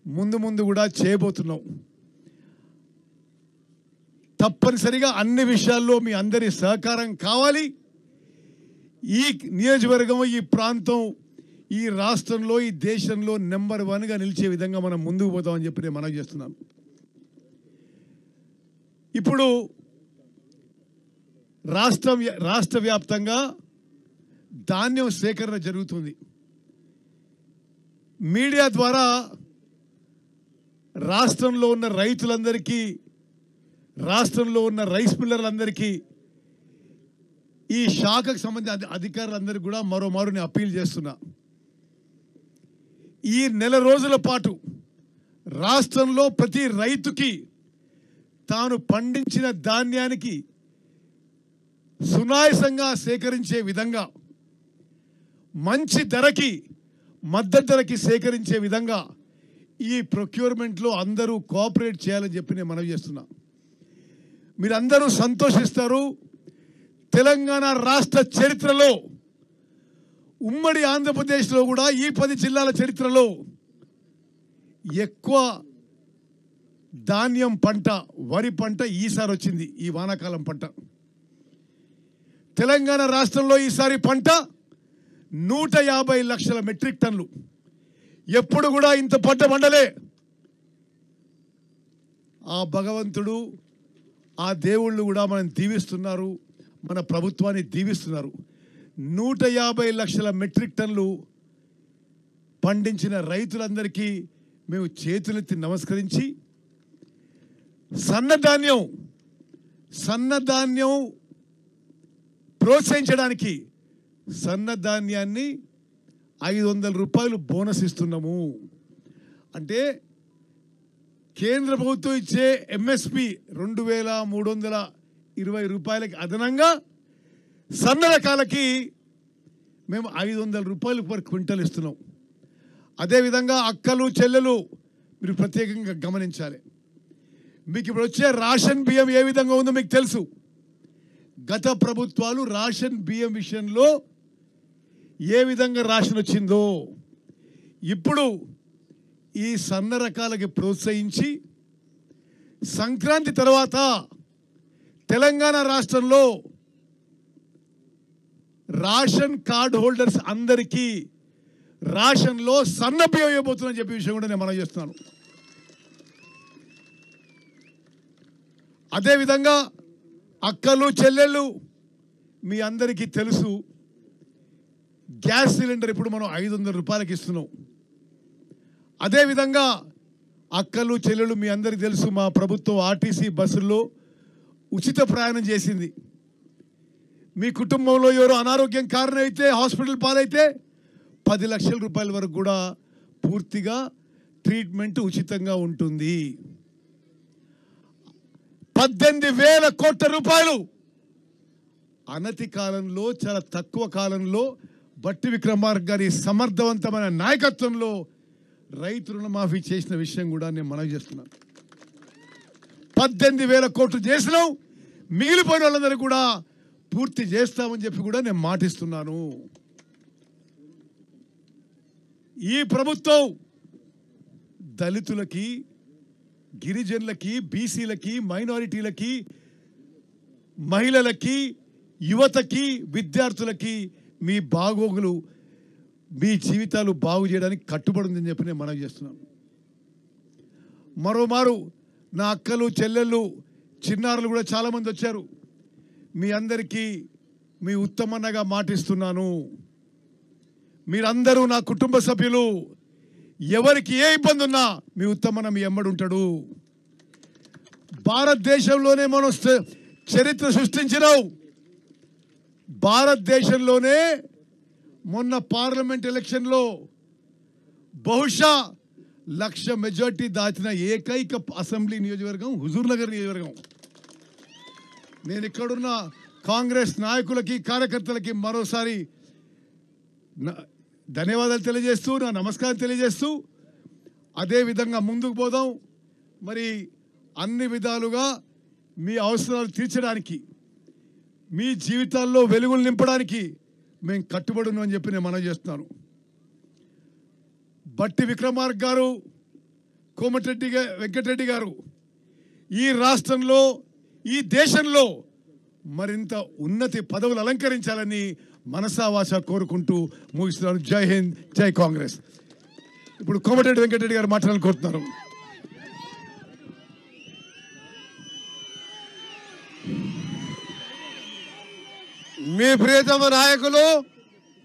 ముందు ముందు కూడా చేయబోతున్నాం తప్పనిసరిగా అన్ని విషయాల్లో మీ అందరి సహకారం కావాలి ఈ నియోజకవర్గం ఈ ప్రాంతం ఈ రాష్ట్రంలో ఈ దేశంలో నెంబర్ వన్గా నిలిచే విధంగా మనం ముందుకు పోతామని చెప్పి నేను మనవి చేస్తున్నాను ఇప్పుడు రాష్ట్రం రాష్ట్ర వ్యాప్తంగా ధాన్యం సేకరణ జరుగుతుంది మీడియా ద్వారా రాష్ట్రంలో ఉన్న రైతులందరికీ రాష్ట్రంలో ఉన్న రైస్ మిల్లర్లందరికీ ఈ శాఖకు సంబంధించిన అధి- అధికారులందరికీ కూడా మరోమారు నేను అప్పీల్ చేస్తున్నా ఈ నెల రోజుల పాటు రాష్ట్రంలో ప్రతి రైతుకి తాను పండించిన ధాన్యానికి సునాయసంగా సేకరించే విధంగా మంచి ధరకి మద్దతు ధరకి సేకరించే విధంగా ఈ ప్రొక్యూర్మెంట్లో అందరూ కోఆపరేట్ చేయాలని చెప్పి నేను మనవి చేస్తున్నా మీరందరూ సంతోషిస్తారు తెలంగాణ రాష్ట్ర చరిత్రలో ఉమ్మడి ఆంధ్రప్రదేశ్లో కూడా ఈ పది జిల్లాల చరిత్రలో ఎక్కువ ధాన్యం పంట వరి పంట ఈసారి వచ్చింది ఈ వానాకాలం పంట తెలంగాణ రాష్ట్రంలో ఈసారి పంట నూట యాభై లక్షల మెట్రిక్ టన్లు ఎప్పుడు కూడా ఇంత పంట పండలే ఆ భగవంతుడు ఆ దేవుళ్ళు కూడా మనం దీవిస్తున్నారు మన ప్రభుత్వాన్ని దీవిస్తున్నారు నూట యాభై లక్షల మెట్రిక్ టన్లు పండించిన రైతులందరికీ మేము చేతులెత్తి నమస్కరించి సన్నధాన్యం సన్నధాన్యం ప్రోత్సహించడానికి సన్నధాన్యాన్ని ఐదు వందల రూపాయలు బోనస్ ఇస్తున్నాము అంటే కేంద్ర ప్రభుత్వం ఇచ్చే ఎంఎస్పి రెండు వేల మూడు వందల ఇరవై రూపాయలకి అదనంగా సన్న రకాలకి మేము ఐదు వందల రూపాయలు పర్ క్వింటల్ ఇస్తున్నాం అదేవిధంగా అక్కలు చెల్లెలు మీరు ప్రత్యేకంగా గమనించాలి మీకు ఇప్పుడు వచ్చే రాషన్ బియ్యం ఏ విధంగా ఉందో మీకు తెలుసు గత ప్రభుత్వాలు రాషన్ బియ్యం విషయంలో ఏ విధంగా రాషన్ వచ్చిందో ఇప్పుడు ఈ సన్న రకాలకి ప్రోత్సహించి సంక్రాంతి తర్వాత తెలంగాణ రాష్ట్రంలో రాషన్ కార్డ్ హోల్డర్స్ అందరికీ రాషన్లో సన్న బియ్యం ఇవ్వబోతుందని చెప్పే విషయం కూడా నేను మనం చేస్తున్నాను అదేవిధంగా అక్కలు చెల్లెళ్ళు మీ అందరికీ తెలుసు గ్యాస్ సిలిండర్ ఇప్పుడు మనం ఐదు వందల రూపాయలకి ఇస్తున్నాం అదేవిధంగా అక్కలు చెల్లెలు మీ అందరికీ తెలుసు మా ప్రభుత్వం ఆర్టీసీ బస్సుల్లో ఉచిత ప్రయాణం చేసింది మీ కుటుంబంలో ఎవరో అనారోగ్యం కారణమైతే హాస్పిటల్ పాలైతే పది లక్షల రూపాయల వరకు కూడా పూర్తిగా ట్రీట్మెంట్ ఉచితంగా ఉంటుంది పద్దెనిమిది వేల కోట్ల రూపాయలు అనతి కాలంలో చాలా తక్కువ కాలంలో బట్టి విక్రమార్క గారి సమర్థవంతమైన నాయకత్వంలో రైతు రుణమాఫీ చేసిన విషయం కూడా నేను మనవి చేస్తున్నాను పద్దెనిమిది వేల కోట్లు చేసినాం మిగిలిపోయిన వాళ్ళందరూ కూడా పూర్తి చేస్తామని చెప్పి కూడా నేను మాటిస్తున్నాను ఈ ప్రభుత్వం దళితులకి గిరిజనులకి బీసీలకి మైనారిటీలకి మహిళలకి యువతకి విద్యార్థులకి మీ బాగోగులు మీ జీవితాలు బాగు చేయడానికి కట్టుబడి ఉందని చెప్పి నేను మనవి చేస్తున్నాను మరోమారు నా అక్కలు చెల్లెళ్ళు చిన్నారులు కూడా చాలామంది వచ్చారు మీ అందరికీ మీ ఉత్తమన్నగా మాటిస్తున్నాను మీరందరూ నా కుటుంబ సభ్యులు ఎవరికి ఏ ఇబ్బంది ఉన్నా మీ ఉత్తమన్న మీ ఎమ్మడి ఉంటాడు భారతదేశంలోనే మనం స- చరిత్ర సృష్టించినావు భారతదేశంలోనే మొన్న పార్లమెంట్ ఎలక్షన్లో బహుశా లక్ష మెజార్టీ దాచిన ఏకైక అసెంబ్లీ నియోజకవర్గం హుజూర్ నగర్ నియోజకవర్గం నేను ఇక్కడున్న కాంగ్రెస్ నాయకులకి కార్యకర్తలకి మరోసారి నా- ధన్యవాదాలు తెలియజేస్తూ నా నమస్కారం తెలియజేస్తూ అదే విధంగా ముందుకు పోదాం మరి అన్ని విధాలుగా మీ అవసరాలు తీర్చడానికి మీ జీవితాల్లో వెలుగులు నింపడానికి మేము కట్టుబడి ఉన్నామని చెప్పి నేను మనవి చేస్తున్నాను బట్టి విక్రమార్క గారు కోమటిరెడ్డి గా- వెంకటరెడ్డి గారు ఈ రాష్ట్రంలో ఈ దేశంలో మరింత ఉన్నతి పదవులు అలంకరించాలని మనసావాస కోరుకుంటూ ముగిస్తున్నాను జై హింద్ జై కాంగ్రెస్ ఇప్పుడు కోమటిరెడ్డి వెంకటరెడ్డి గారు మాట్లాడాలని కోరుతున్నారు మీ ప్రియతమ నాయకులు